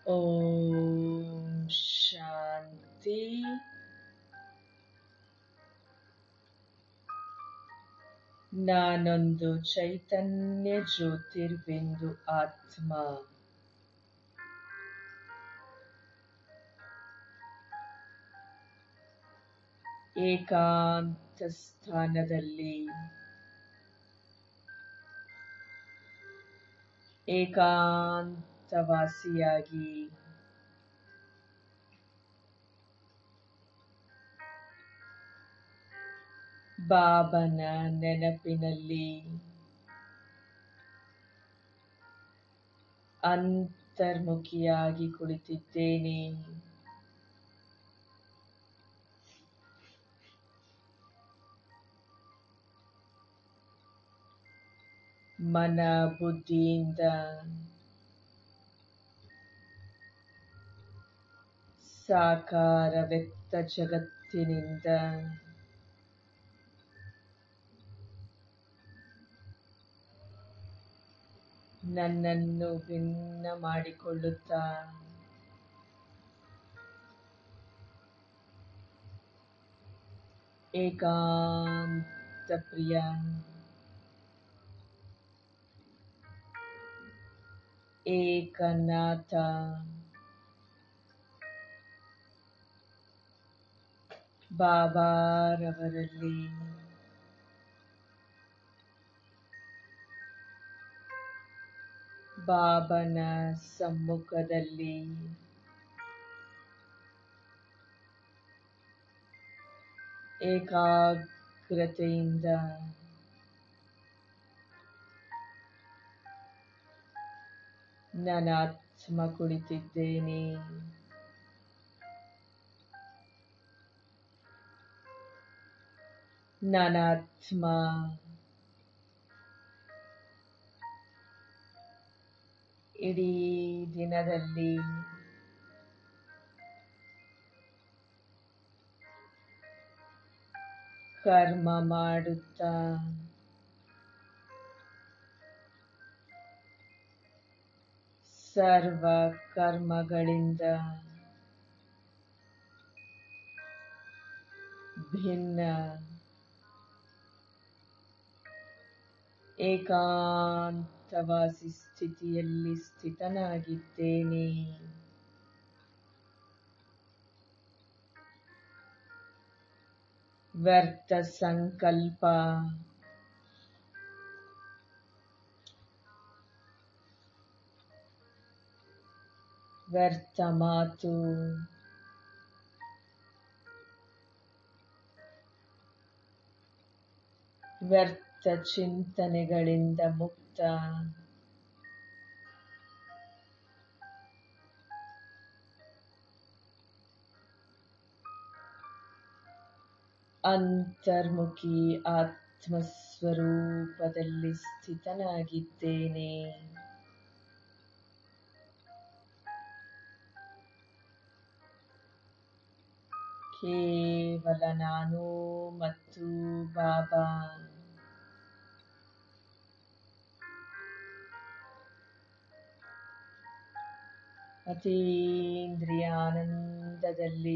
ಓಂ ಶಾಂತಿ ನಾನೊಂದು ಚೈತನ್ಯ ಜ್ಯೋತಿರ್ಬಿಂದು ಆತ್ಮ ಏಕಾಂತ ಸ್ಥಾನದಲ್ಲಿ ಏಕಾಂತವಾಸಿಯಾಗಿ ಬಾಬನ ನೆನಪಿನಲ್ಲಿ ಅಂತರ್ಮುಖಿಯಾಗಿ ಕುಳಿತಿದ್ದೇನೆ ಮನ ಬುದ್ಧಿಯಿಂದ ಸಾಕಾರ ವ್ಯಕ್ತ ಜಗತ್ತಿನಿಂದ ನನ್ನನ್ನು ಭಿನ್ನ ಮಾಡಿಕೊಳ್ಳುತ್ತಾ ಏಕಾಂತ ಪ್ರಿಯ ಏಕನಾಥ ಬಾಬಾರವರಲ್ಲಿ ಬಾಬನ ಸಮ್ಮುಖದಲ್ಲಿ ಏಕಾಗ್ರತೆಯಿಂದ ನಾನಾತ್ಮ ಕುಳಿತಿದ್ದೇನೆ ನಾನಾತ್ಮ ಇಡೀ ದಿನದಲ್ಲಿ ಕರ್ಮ ಮಾಡುತ್ತಾ ಸರ್ವ ಕರ್ಮಗಳಿಂದ ಭಿನ್ನ ಏಕಾಂತವಾಸಿ ಸ್ಥಿತಿಯಲ್ಲಿ ಸ್ಥಿತನಾಗಿದ್ದೇನೆ ವ್ಯರ್ಥ ಸಂಕಲ್ಪ ವ್ಯರ್ಥ ಮಾತು ವ್ಯರ್ಥ ಚಿಂತನೆಗಳಿಂದ ಮುಕ್ತ ಅಂತರ್ಮುಖಿ ಆತ್ಮಸ್ವರೂಪದಲ್ಲಿ ಸ್ಥಿತನಾಗಿದ್ದೇನೆ ಕೇವಲ ನಾನು ಮತ್ತು ಬಾಬಾ ಅತೀಂದ್ರಿಯ ಆನಂದದಲ್ಲಿ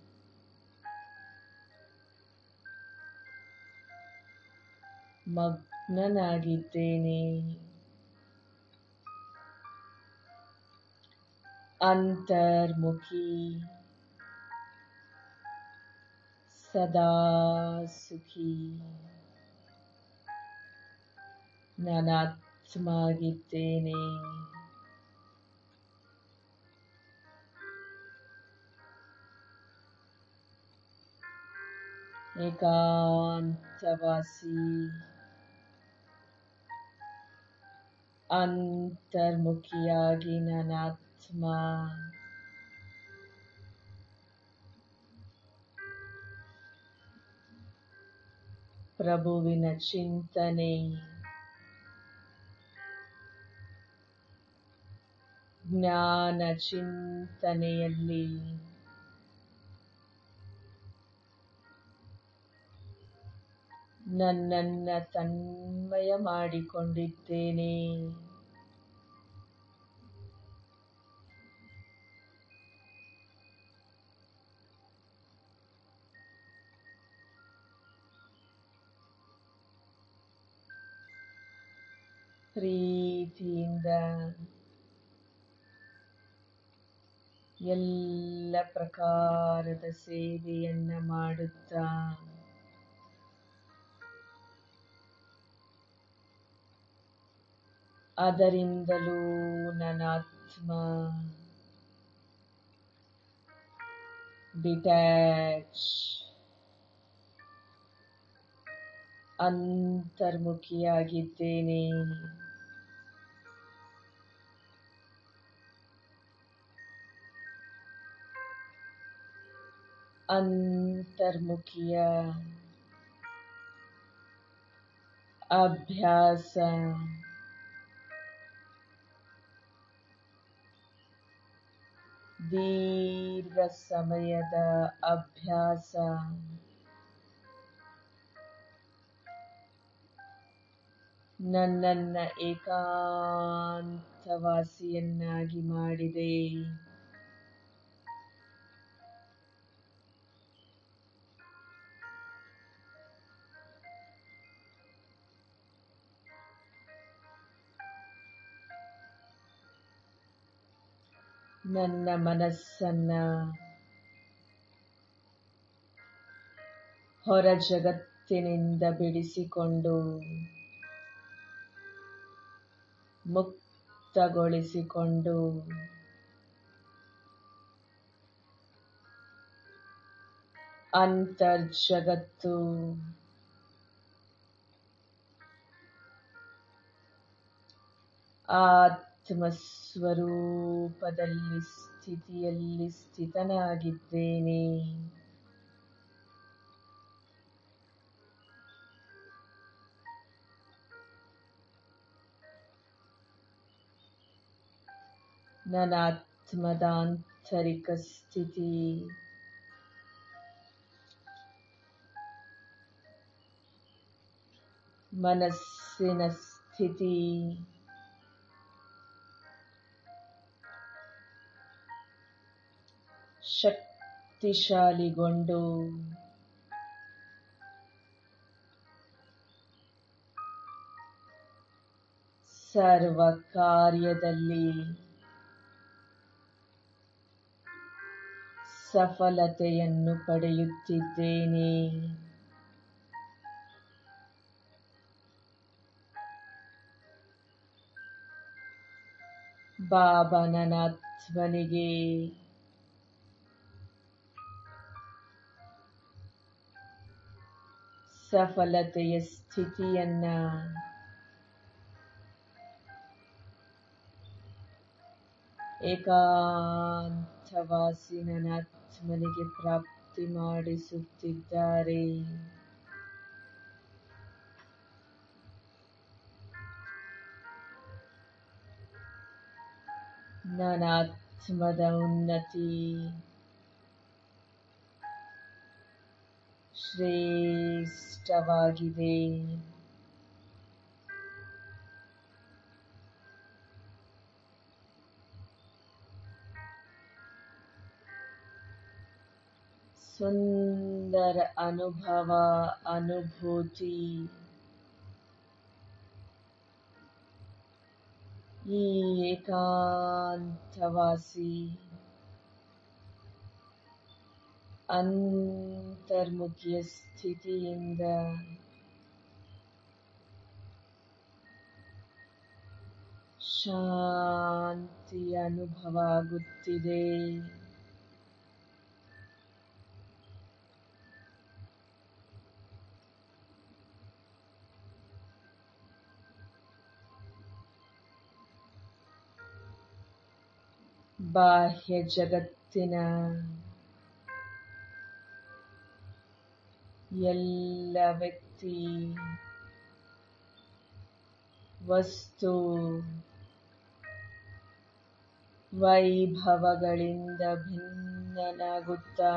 ಮಗ್ನನಾಗಿದ್ದೇನೆ ಅಂತರ್ಮುಖಿ ಸದಾ ಸುಖಿ ನಾನಾತ್ಮಾಗಿದ್ದೇನೆ ಏಕಾಂತವಾಸಿ ಅಂತರ್ಮುಖಿಯಾಗಿ ನಾನಾತ್ಮ ಪ್ರಭುವಿನ ಚಿಂತನೆ ಜ್ಞಾನ ಚಿಂತನೆಯಲ್ಲಿ ನನ್ನನ್ನ ತನ್ಮಯ ಮಾಡಿಕೊಂಡಿದ್ದೇನೆ ಪ್ರೀತಿಯಿಂದ ಎಲ್ಲ ಪ್ರಕಾರದ ಸೇವೆಯನ್ನ ಮಾಡುತ್ತಾ ಅದರಿಂದಲೂ ನನ್ನ ಆತ್ಮ ಡಿಟ್ಯಾಚ್ ಅಂತರ್ಮುಖಿಯಾಗಿದ್ದೇನೆ ಅಂತರ್ಮುಖಿಯ ಅಭ್ಯಾಸ ದೀರ್ಘ ಸಮಯದ ಅಭ್ಯಾಸ ನನ್ನನ್ನ ಏಕಾಂತವಾಸಿಯನ್ನಾಗಿ ಮಾಡಿದೆ ನನ್ನ ಮನಸ್ಸನ್ನ ಹೊರ ಜಗತ್ತಿನಿಂದ ಬಿಡಿಸಿಕೊಂಡು ಮುಕ್ತಗೊಳಿಸಿಕೊಂಡು ಅಂತರ್ಜಗತ್ತು ಆತ್ಮಸ್ವರೂಪದಲ್ಲಿ ಸ್ಥಿತಿಯಲ್ಲಿ ಸ್ಥಿತನಾಗಿದ್ದೇನೆ ನನ್ನ ಆತ್ಮದ ಆಂತರಿಕ ಸ್ಥಿತಿ ಮನಸ್ಸಿನ ಸ್ಥಿತಿ ಶಕ್ತಿಶಾಲಿಗೊಂಡು ಸರ್ವ ಕಾರ್ಯದಲ್ಲಿ ಸಫಲತೆಯನ್ನು ಪಡೆಯುತ್ತಿದ್ದೇನೆ ಬಾಬಾ ನನ್ನ ಆತ್ಮನಿಗೆ ಸಫಲತೆಯ ಸ್ಥಿತಿಯನ್ನ ಏಕಾಂತವಾಸಿ ನನ್ನ ಆತ್ಮನಿಗೆ ಪ್ರಾಪ್ತಿ ಮಾಡಿಸುತ್ತಿದ್ದಾರೆ ನನ್ನ ಆತ್ಮದ ಉನ್ನತಿ ಶ್ರೇಷ್ಠವಾಗಿದೆ ಸುಂದರ ಅನುಭವ ಅನುಭೂತಿ ಈ ಏಕಾಂತವಾಸಿ ಅಂತರ್ಮುಖಿಯ ಸ್ಥಿತಿಯಿಂದ ಶಾಂತಿ ಅನುಭವ ಆಗುತ್ತಿದೆ ಬಾಹ್ಯ ಜಗತ್ತಿನ ಎಲ್ಲ ವ್ಯಕ್ತಿ ವಸ್ತು ವೈಭವಗಳಿಂದ ಭಿನ್ನನಾಗುತ್ತಾ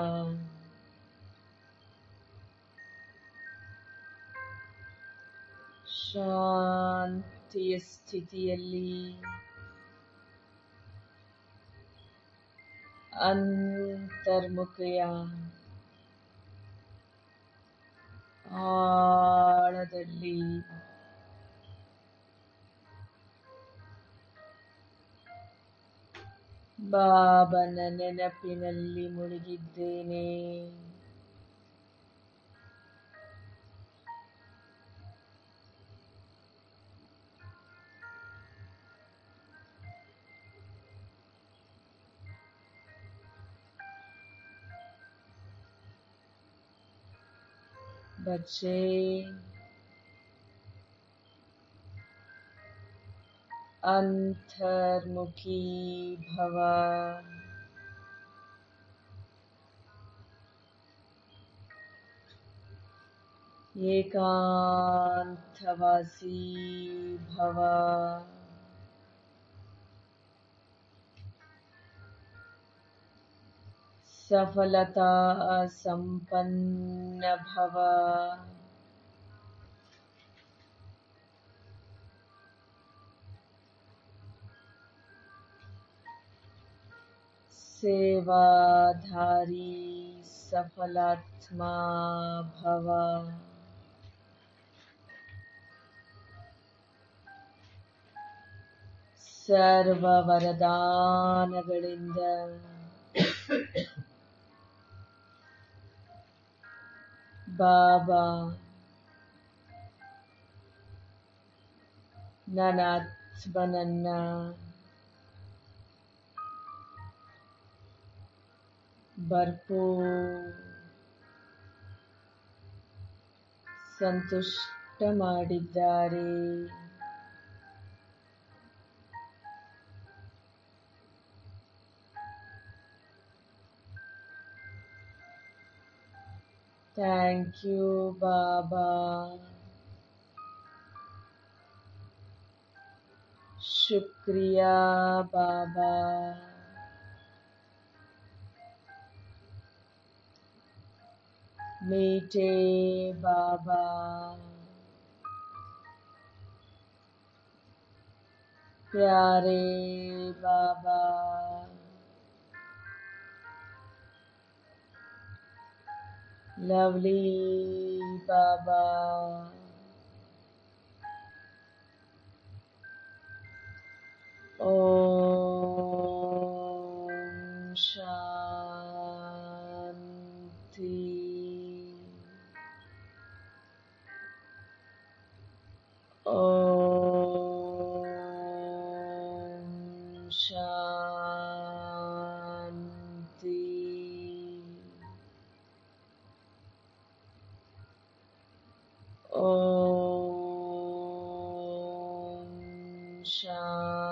ಶಾಂತಿಯ ಸ್ಥಿತಿಯಲ್ಲಿ ಅಂತರ್ಮುಖಯ ಆಳದಲ್ಲಿ ಬಾಬನ ನೆನಪಿನಲ್ಲಿ ಮುಳುಗಿದ್ದೇನೆ बच्चे अंतर्मुखी भव एकांतवासी भव सफलता संपन्न भव सेवाधारी सफलात्मा भव ಸರ್ವವರದಾನಗಳಿಂದ ಬಾಬಾ ನನ್ನ ಆತ್ಮನನ್ನ ಭರ್ಪೂರ್ ಸಂತುಷ್ಟ ಮಾಡಿದ್ದಾರೆ ಥ್ಯಾಂಕ್ ಯು ಬಾಬಾ ಶುಕ್ರಿಯಾ ಬಾಬಾ मीठे बाबा प्यारे बाबा लवली बाबा ओम शांति ओम शांति ओम शांति